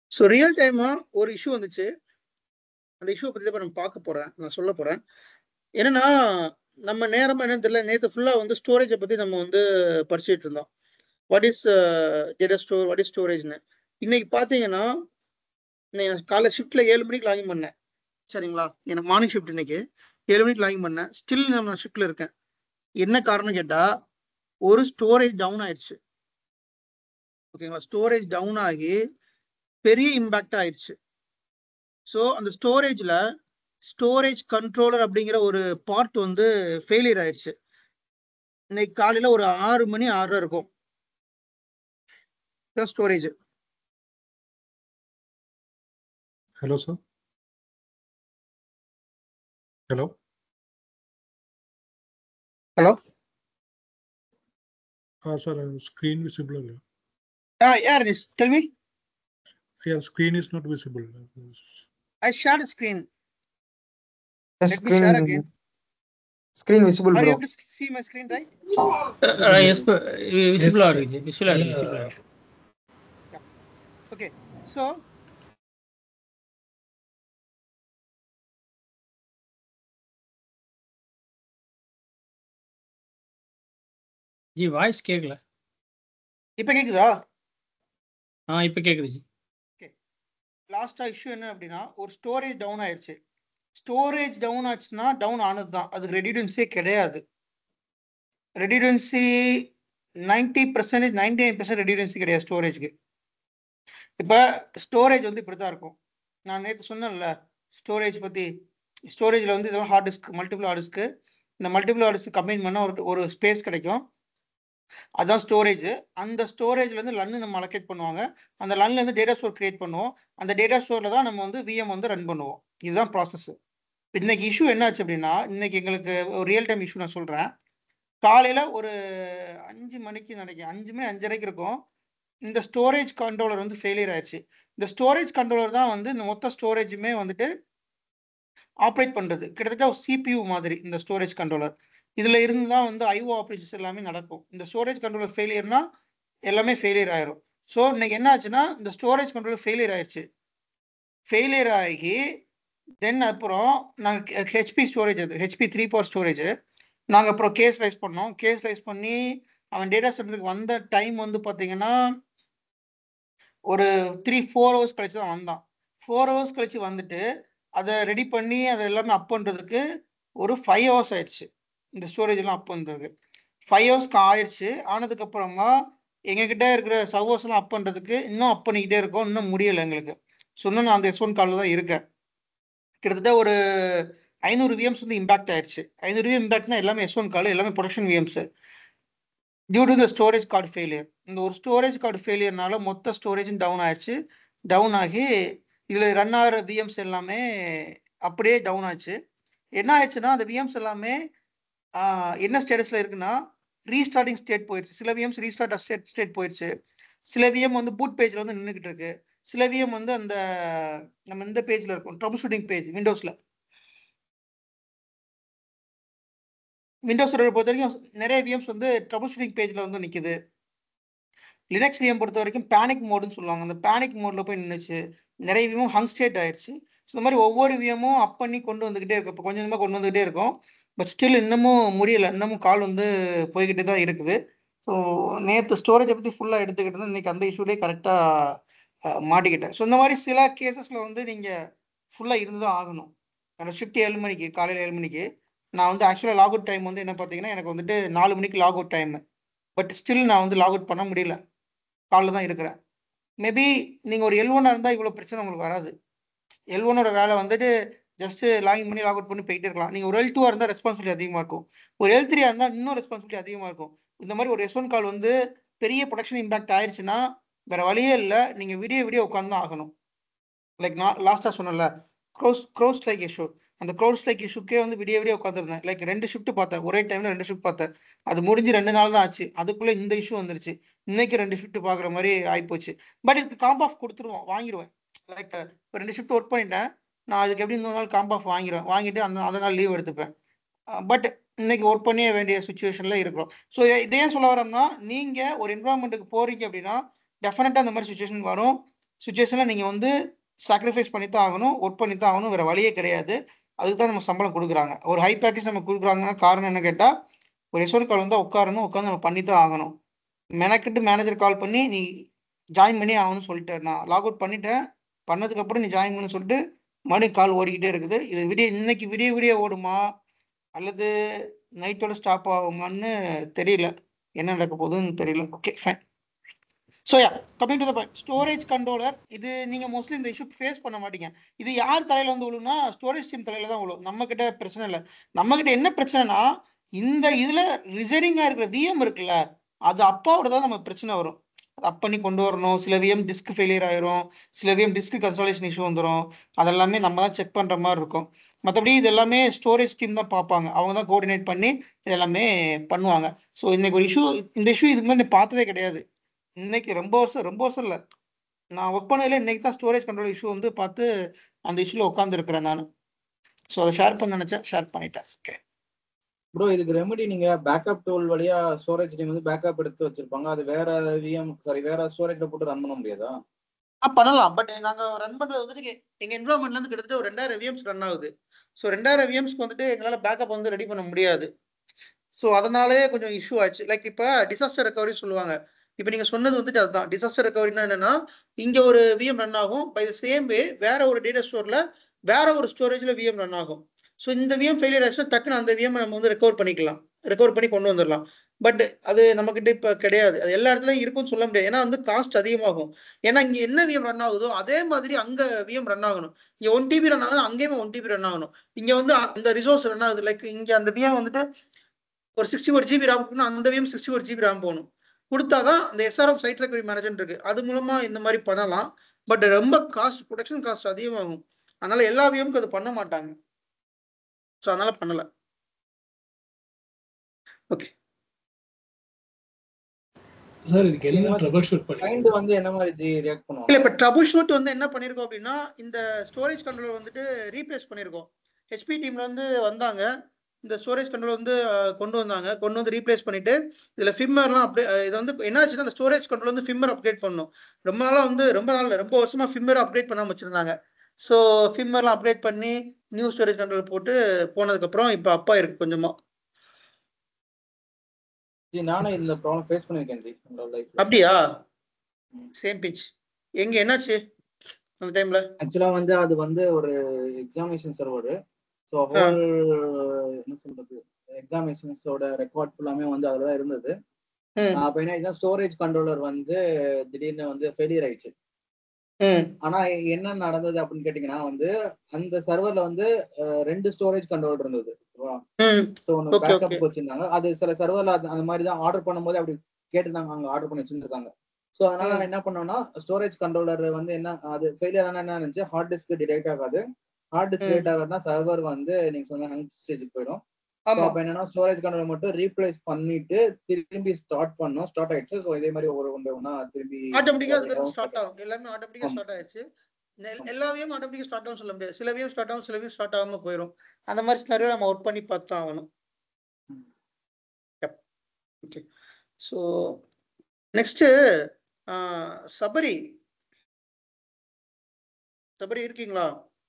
So real டைமா ஒரு issue வந்துச்சு அந்த இஷ்யூ பத்தி தான் நம்ம பார்க்க போறேன் நான் சொல்ல போறேன் என்னன்னா நம்ம நேரமா என்னன்னு தெரியல நேற்று ஃபுல்லா வந்து ஸ்டோரேஜை பத்தி நம்ம வந்து படிச்சுட்டு இருந்தோம் what is data store what is ஸ்டோரேஜ்னு இன்னைக்கு பார்த்தீங்கன்னா நான் காலை ஷிஃப்ட்ல ஏழு மணிக்கு லாகின் பண்ணேன் சரிங்களா எனக்கு மார்னிங் ஷிஃப்ட் இன்னைக்கு ஏழு மணிக்கு லாகின் பண்ணேன் ஸ்டில் நான் ஷிஃப்ட்ல இருக்கேன் என்ன காரணம் கேட்டா ஒரு ஸ்டோரேஜ் டவுன் ஆயிடுச்சு ஓகேங்களா ஸ்டோரேஜ் டவுன் ஆகி பெரிய இம்பாக்ட் ஆயிடுச்சு ஸோ அந்த ஸ்டோரேஜ்ல ஸ்டோரேஜ் கண்ட்ரோலர் அப்படிங்கிற ஒரு பார்ட் வந்து ஃபெயிலியர் ஆயிடுச்சு இன்னைக்கு காலையில ஒரு ஆறு மணி ஆறரை இருக்கும் storage Hello, sir. Hello. Hello? Uh, sir, uh, screen visible. ಅಲ್ಲ? யார் is tell me Yeah, screen is not visible. I share screen Yes, Let me share screen, again. screen visible, are you bro. able to see my screen right yes விசிபிளா இருக்கு விசிபிளா இருக்கு விசிபிளா இருக்கு okay so G voice கேட்கல இப்போ கேக்குதா ஆ இப்போ கேக்குது ஜி லாஸ்டா இஷ்யூ என்ன அப்படின்னா ஒரு ஸ்டோரேஜ் டவுன் ஆயிடுச்சு ஸ்டோரேஜ் டவுன் ஆச்சுன்னா டவுன் ஆனது தான் அதுக்கு ரெடிடன்சியே கிடையாது redundancy ninety percentage ninety nine percent redundancy கிடையாது ஸ்டோரேஜ்க்கு இப்போ ஸ்டோரேஜ் வந்து இப்படி தான் இருக்கும் நான் நேற்று சொன்னேன்ல ஸ்டோரேஜ் பற்றி ஸ்டோரேஜில் வந்து இதெல்லாம் ஹார்ட் டிஸ்க் மல்டிபிள் ஹார்ட் டிஸ்க்கு இந்த மல்டிபிள் ஹார்ட் டிஸ்க் கம்பைன் பண்ணால் ஒரு ஒரு ஸ்பேஸ் கிடைக்கும் அதான் ஸ்டோரேஜ் அந்த ஸ்டோரேஜ்ல இருந்து லன்னு நம்ம அலோகேட் பண்ணுவாங்க அந்த லன்ல இருந்து டேட்டா ஸ்டோர் கிரியேட் பண்ணுவோம் அந்த டேட்டா ஸ்டோர்ல தான் நம்ம வந்து விஎம் வந்து ரன் பண்ணுவோம் இதுதான் ப்ராசஸ் இன்னைக்கு இஷ்யூ என்னாச்சு அப்படின்னா இன்னைக்கு எங்களுக்கு ஒரு ரியல் டைம் இஷ்யூ நான் சொல்றேன் காலையில ஒரு அஞ்சு மணிக்கு நினைக்கிறேன் அஞ்சு மணி அஞ்சரைக்கு இருக்கும் இந்த ஸ்டோரேஜ் கண்ட்ரோலர் வந்து ஃபெயிலியர் ஆயிடுச்சு இந்த ஸ்டோரேஜ் கண்ட்ரோலர் தான் வந்து இந்த மொத்த ஸ்டோரேஜுமே வந்துட்டு ஆப்ரேட் பண்றது கிட்டத்தட்ட ஒரு சிபியூ மாதிரி இந்த ஸ்டோரேஜ் கண்ட்ரோலர் இதுல இருந்து தான் வந்து ஐஓ ஆப்ரேஷன்ஸ் எல்லாமே நடக்கும் இந்த ஸ்டோரேஜ் கண்ட்ரோலர் ஃபெயிலியர்னா எல்லாமே ஃபெயிலியர் ஆயிரும் ஸோ இன்னைக்கு என்ன ஆச்சுன்னா இந்த ஸ்டோரேஜ் கண்ட்ரோலர் ஃபெயிலியர் ஆயிடுச்சு ஃபெயிலியர் ஆகி தென் அப்புறம் நாங்கள் ஹெச்பி ஸ்டோரேஜ் அது ஹெச்பி த்ரீ பவர் ஸ்டோரேஜ் நாங்கள் அப்புறம் கேஸ் ரைஸ் பண்ணோம் கேஸ் ரைஸ் பண்ணி அவன் டேட்டா சென்டருக்கு வந்த டைம் வந்து பார்த்தீங்கன்னா ஒரு த்ரீ ஃபோர் ஹவர்ஸ் கழிச்சு தான் வந்தான் ஃபோர் ஹவர்ஸ் கழிச்சு வந்துட்டு அதை ரெடி பண்ணி அதை எல்லாமே அப் பண்ணுறதுக்கு ஒரு ஃபைவ் ஹவர்ஸ் ஆயிடுச்சு இந்த ஸ்டோரேஜ் எல்லாம் அப் பண்ணுறதுக்கு ஃபைவ் ஹவர்ஸ்க்கு ஆயிடுச்சு ஆனதுக்கு அப்புறமா எங்ககிட்ட இருக்கிற சர்வர்ஸ் எல்லாம் அப் பண்ணுறதுக்கு இன்னும் அப் பண்ணிக்கிட்டே இருக்கோம் இன்னும் முடியலை எங்களுக்கு ஸோ இன்னும் நான் அந்த எஸ் ஒன் காலில் தான் இருக்கேன் கிட்டத்தட்ட ஒரு ஐநூறு விஎம்ஸ் வந்து இம்பாக்ட் ஆயிடுச்சு ஐநூறு விஎம் இம்பாக்ட்னா எல்லாமே எஸ் ஒன் கால் எல்லாமே production VMs due to the storage card failure இந்த ஒரு ஸ்டோரேஜ் கார்டு ஃபெயிலியர்னால மொத்த ஸ்டோரேஜும் டவுன் ஆயிடுச்சு டவுன் ஆகி இதில் ரன் ஆகிற விஎம்ஸ் எல்லாமே அப்படியே டவுன் ஆச்சு என்ன ஆயிடுச்சுன்னா அந்த விஎம்ஸ் எல்லாமே ஆஹ், என்ன ஸ்டேட்டஸில் இருக்குன்னா ரீஸ்டார்டிங் ஸ்டேட் போயிடுச்சு சில விஎம்ஸ் ரீஸ்டார்ட் ஸ்டேட் ஸ்டேட் போயிடுச்சு சில விஎம் வந்து பூட் பேஜில் வந்து நின்றுக்கிட்டு இருக்கு சில விஎம் வந்து அந்த நம்ம இந்த பேஜில் இருக்கும் ட்ரபிள் ஷூட்டிங் பேஜ் விண்டோஸில் விண்டோஸ் பொறுத்த வரைக்கும் நிறைய விஎம்ஸ் வந்து ட்ரபிள் ஷூட்டிங் பேஜில் வந்து நிற்குது லினக்ஸ் விஎம் பொறுத்த வரைக்கும் பேனிக் மோடுன்னு சொல்லுவாங்க அந்த பேனிக் மோடில் போய் நின்றுச்சு நிறைய விஎம் ஹங் ஸ்டேட் ஆயிடுச்சு ஸோ இந்த மாதிரி ஒவ்வொரு விஎமும் அப் பண்ணி கொண்டு வந்துக்கிட்டே இருக்கும் இப்போ கொஞ்சம் கொஞ்சமாக கொண்டு வந்துக்கிட்டே இருக்கும் பட் ஸ்டில் இன்னமும் முடியல இன்னமும் கால் வந்து போய்கிட்டே தான் இருக்குது ஸோ நேற்று ஸ்டோரேஜை பற்றி ஃபுல்லாக எடுத்துக்கிட்டு இருந்தேன் இன்னைக்கு அந்த இஷ்யூலேயே கரெக்டாக மாட்டிக்கிட்டேன் ஸோ இந்த மாதிரி சில கேசஸில் வந்து நீங்கள் ஃபுல்லாக இருந்து தான் ஆகணும் என்னோட ஷிஃப்ட் ஏழு மணிக்கு காலையில் ஏழு மணிக்கு நான் வந்து ஆக்சுவலாக லாக் அவுட் டைம் வந்து என்ன பார்த்தீங்கன்னா எனக்கு வந்துட்டு நாலு மணிக்கு log out time but still நான் வந்து லாக் அவுட் பண்ண முடியல காலில் தான் இருக்கிறேன் மேபி நீங்கள் ஒரு எல் ஒன்னாக இருந்தால் இவ்வளோ பிரச்சனை உங்களுக்கு வராது எல் ஒன்னோட வேலை வந்துட்டு ஜஸ்ட் லாகின் பண்ணி லாக் அவுட் பண்ணி போயிட்டே இருக்கலாம் நீங்கள் ஒரு எல் டூவாக இருந்தால் ரெஸ்பான்சிபிலிட்டி அதிகமாக இருக்கும் ஒரு எல் த்ரீயாக இருந்தால் இன்னும் ரெஸ்பான்சிபிலிட்டி அதிகமாக இருக்கும் இந்த மாதிரி ஒரு எஸ் ஒன் கால் வந்து பெரிய ப்ரொடக்ஷன் இம்பாக்ட் ஆயிடுச்சுன்னா வேற வழியே இல்லை நீங்கள் விடிய விடிய உட்காந்து தான் ஆகணும் லைக் நான் லாஸ்ட்டாக சொன்னல க்ரோஸ் க்ரோஸ் ஸ்ட்ரைக் இஷ்யூ அந்த க்ரோஸ் ஸ்ட்ரைக் இஷ்யூக்கே வந்து விடிய விடிய உட்காந்துருந்தேன் லைக் ரெண்டு ஷிஃப்ட் பார்த்தேன் ஒரே டைம்ல ரெண்டு ஷிஃப்ட் பார்த்தேன் அது முடிஞ்சு ரெண்டு நாள் தான் ஆச்சு அதுக்குள்ளே இந்த இஷ்யூ வந்துருச்சு இன்னைக்கு ரெண்டு ஷிஃப்ட் பார்க்குற மாதிரி ஆயிப்போச்சு பட் இதுக்கு காம்ப் ஆஃப் கொடுத்துருவோம் வாங்கிடுவேன் லைக் இப்போ ரெண்டு ஷிஃப்ட் ஒர்க் பண்ணிட்டேன் நான் அதுக்கு எப்படி இன்னொரு நாள் காம்ப் ஆஃப் வாங்கிடுவேன் வாங்கிட்டு அந்த அந்த நாள் லீவ் எடுத்துப்பேன் பட் இன்னைக்கு ஒர்க் பண்ணிய வேண்டிய சுச்சுவேஷன்ல இருக்கிறோம் ஸோ இதை ஏன் சொல்ல வரோம்னா நீங்க ஒரு என்வரான்மெண்ட்டுக்கு போறீங்க அப்படின்னா டெஃபினட்டா அந்த மாதிரி சுச்சுவேஷன் வரும் சுச்சுவேஷன்ல நீங்க வந்து சாக்ரிஃபைஸ் பண்ணி தான் ஆகணும் ஒர்க் பண்ணி தான் ஆகணும் வேற வழியே கிடையாது அதுக்கு தான் நம்ம சம்பளம் கொடுக்குறாங்க ஒரு ஹை பேக்கேஜ் நம்ம கொடுக்குறாங்கன்னா காரணம் என்ன கேட்டா ஒரு எஸ்ஒன் கால் வந்து உட்காரணும் உட்காந்து நம்ம பண்ணி தான் ஆகணும் மெனக்கிட்டு மேனேஜர் கால் பண்ணி நீ ஜாயின் பண்ணி ஆகணும்னு சொல்லிட்டேன் நான் லாக் அவுட் பண்ணிட்டேன் பண்ணதுக்கு அப்புறம் நீ ஜாயின் பண்ணு சொல்லிட்டு மறுபடியும் கால் ஓடிக்கிட்டே இருக்குது இது விடிய இன்னைக்கு விடிய விடிய ஓடுமா அல்லது நைட்டோட ஸ்டாப் ஆகுமான்னு தெரியல என்ன நடக்க போகுதுன்னு தெரியல okay fine so yeah coming to the point storage controller இது நீங்க மோஸ்ட்லி இந்த இஷ்யூ ஃபேஸ் பண்ண மாட்டீங்க இது யார் தலையில வந்து விழுனா ஸ்டோரேஜ் டீம் தலையில தான் விழும் நம்ம கிட்ட பிரச்சனை இல்லை நம்ம கிட்ட என்ன பிரச்சனைனா இந்த இதுல ரிசர்விங்கா இருக்கிற விஎம் இருக்குல்ல அது அப்பாவோட தான் நம்ம பிரச்சனை வரும் அது அப் பண்ணி கொண்டு வரணும் சில விஎம் டிஸ்க் ஃபெயிலியர் ஆயிரும் சில விஎம் டிஸ்க் கன்சல்டேஷன் இஷ்யூ வந்துடும் அதெல்லாமே நம்ம தான் செக் பண்ற மாதிரி இருக்கும் மற்றபடி இது எல்லாமே ஸ்டோரேஜ் டீம் தான் பார்ப்பாங்க அவங்க தான் கோஆர்டினேட் பண்ணி இது எல்லாமே பண்ணுவாங்க ஸோ இன்னைக்கு ஒரு இஷ்யூ இந்த இஷ்யூ இதுக்கு முன்னாடி பார்த்ததே கிடையாது இன்னைக்கு ரொம்ப வருஷம் ரொம்ப வருஷம் இல்லை நான் ஒர்க் பண்ணதில் இன்னைக்கு தான் ஸ்டோரேஜ் கண்ட்ரோல் இஷ்யூ வந்து பார்த்து அந்த இஷ்யூல உட்காந்துருக்கிறேன் நான் ஸோ அதை ஷேர் பண்ண நினைச்சேன் ஷேர் பண்ணிட்டேன் ஓகே ப்ரோ இதுக்கு ரெமெடி நீங்க பேக்கப் டூல் வழியா ஸ்டோரேஜ் டீம் வந்து பேக்கப் எடுத்து வச்சிருப்பாங்க அது வேற விஎம் சாரி வேற ஸ்டோரேஜ்ல போட்டு ரன் பண்ண முடியாதா ஆ பண்ணலாம் பட் நாங்க ரன் பண்றது வந்துட்டு எங்க- எங்க என்வரான்மெண்ட்ல இருந்து கிட்டத்தட்ட ஒரு ரெண்டாயிரம் விஎம்ஸ் ரன் ஆகுது ஸோ ரெண்டாயிரம் விஎம்ஸ்க்கு வந்துட்டு எங்களால பேக்கப் வந்து ரெடி பண்ண முடியாது ஸோ அதனாலே கொஞ்சம் இஷ்யூ ஆச்சு லைக் இப்போ டிசாஸ்டர் ரெக்கவரி சொல்லுவாங்க இப்போ நீங்க சொன்னது வந்துட்டு அதுதான் டிசாஸ்டர் ரெக்கவரினா என்னன்னா இங்க ஒரு விஎம் ரன் ஆகும் பை த சேம் வே வேற ஒரு டேட்டா ஸ்டோர்ல வேற ஒரு ஸ்டோரேஜ்ல விஎம் ரன் ஆகும் ஸோ இந்த விஎம் ஃபெயிலியர் ஆச்சுன்னா டக்குன்னு அந்த விஎம் நம்ம வந்து ரெக்கவர் பண்ணிக்கலாம் ரெக்கவர் பண்ணி கொண்டு வந்துடலாம் பட் அது நம்ம கிட்ட இப்ப கிடையாது அது எல்லா இடத்துலயும் இருக்கும்னு சொல்ல முடியாது ஏன்னா வந்து காஸ்ட் அதிகமாகும் ஏன்னா இங்க என்ன விஎம் ரன் ஆகுதோ அதே மாதிரி அங்க விஎம் ரன் ஆகணும் இங்க ஒன் டிபி ரன் ஆகுது அங்கேயுமே ஒன் டிபி ரன் ஆகணும் இங்க வந்து அ- அந்த ரிசோர்ஸ் ரன் ஆகுது லைக் இங்க அந்த விஎம் வந்துட்டு ஒரு சிக்ஸ்டி ஒரு ஜிபி ரேம் இருக்குன்னா அந்த விஎம் சிக்ஸ்டி ஒரு ஜிபி ரேம் போகணும் கொடுத்தாதான் அந்த எஸ்ஆர்எம் சைட் ரெக்கவரி மேனேஜர் இருக்கு அது மூலமா இந்த மாதிரி பண்ணலாம் பட் ரொம்ப காஸ்ட் ப்ரொடக்ஷன் காஸ்ட் அதிகமாகும் அதனால எல்லா விஎம்க்கு அது பண்ண மாட்டாங்க ஸோ அதனால பண்ணல ஓகே சார் இதுக்கு என்ன ட்ரபிள் ஷூட் பண்ணி கிளைண்ட் வந்து என்ன மாதிரி ரியாக்ட் பண்ணுவாங்க இல்ல இப்ப ட்ரபுள் ஷூட் வந்து என்ன பண்ணிருக்கோம் அப்படின்னா இந்த ஸ்டோரேஜ் கண்ட்ரோலர் வந்துட்டு ரீப்ளேஸ் பண்ணிருக்கோம் ஹெச்பி டீம்ல வந்து வந்தாங்க இந்த ஸ்டோரேஜ் கண்ட்ரோல் வந்து அஹ், கொண்டு வந்தாங்க கொண்டு வந்து ரீப்ளேஸ் பண்ணிட்டு இதுல ஃபிம்மர்லாம் அப்படியே இது வந்து என்ன ஆச்சுன்னா இந்த ஸ்டோரேஜ் கண்ட்ரோல் வந்து ஃபிம்மர் அப்டேட் பண்ணணும் ரொம்ப நாளா வந்து ரொம்ப நாள் இல்ல, ரொம்ப வருஷமா ஃபிம்மர் அப்டேட் பண்ணாம வச்சிருந்தாங்க ஸோ ஃபிம்மர்லாம் அப்டேட் பண்ணி நியூ ஸ்டோரேஜ் கண்ட்ரோல் போட்டு போனதுக்கு அப்புறம் இப்ப அப்பா இருக்கு கொஞ்சமா ஜி நானும் இந்த ப்ராப்ளம் ஃபேஸ் பண்ணிருக்கேன் ஜி என்னோட லைஃப்ல அப்படியா சேம் பிச் எங்க என்னாச்சு அந்த டைம்ல ஆக்சுவலா வந்து அது வந்து ஒரு எக்ஸாமினேஷன் சர்வர் ஸோ ஹோல் என்ன சொல்றது எக்ஸாமினேஷன்ஸோட ரெக்கார்ட் ஃபுல்லாமே வந்து அதுல தான் இருந்தது ம் அப்ப என்ன ஆயிடுச்சுன்னா ஸ்டோரேஜ் கண்ட்ரோலர் வந்து திடீர்னு வந்து ஃபெயிலியர் ஆயிடுச்சு ம் ஆனா என்ன நடந்தது அப்படின்னு கேட்டீங்கன்னா வந்து அந்த சர்வர்ல வந்து அஹ், ரெண்டு ஸ்டோரேஜ் கண்ட்ரோலர் இருந்தது ம் ஸோ Okay, okay. பேக்கப் வச்சிருந்தாங்க அது சில சர்வர்ல அந்த மாதிரி தான் ஆர்டர் பண்ணும்போது அப்படி கேட்டு நாங்க அங்க ஆர்டர் பண்ணி வச்சிருக்காங்க ஸோ அதனால ம். நான் என்ன பண்ணோம்னா ஸ்டோரேஜ் கண்ட்ரோலர் வந்து என்ன அது ஃபெயிலியர் ஆனா என்ன இருந்துச்சு ஹார்ட் டிஸ்க் டிடெக்ட் ஆகாது ஹார்ட் டிஸ்க் ம். டிடெக்ட் ஆகாதுன்னா சர்வர் வந்து நீங்க சொன்ன ஹங் ஸ்டேஜுக்கு போயிடும் ஸோ ஆமா அப்ப என்னன்னா ஸ்டோரேஜ் கண்ட்ரோலர் மட்டும் ரீப்ளேஸ் பண்ணிட்டு திரும்பி ஸ்டார்ட் பண்ணோம் ஸ்டார்ட் ஆயிடுச்சு ஸோ இதே மாதிரி ஒரு ஒன்று ஒன்றா திரும்பி ஆட்டோமேட்டிக்கா அதுக்கு அதாவது ஸ்டார்ட் ஆகும் எல்லாமே ஆட்டோமேட்டிக்கா ஆமா. ஸ்டார்ட் ஆயிடுச்சு நெ- எல்லா வியும் ஆட்டோமேட்டிக்கா ஸ்டார்ட் ஆகும் சொல்ல முடியாது சில வியும் ஸ்டார்ட் ஆகும் சில வியும் ஸ்டார்ட் ஆகாம போயிடும் அந்த மாதிரி சினாரியோ நம்ம ஒர்க் பண்ணி பார்த்து தான் ஆகணும் ம். Okay so next Sabari Sabari இருக்கீங்களா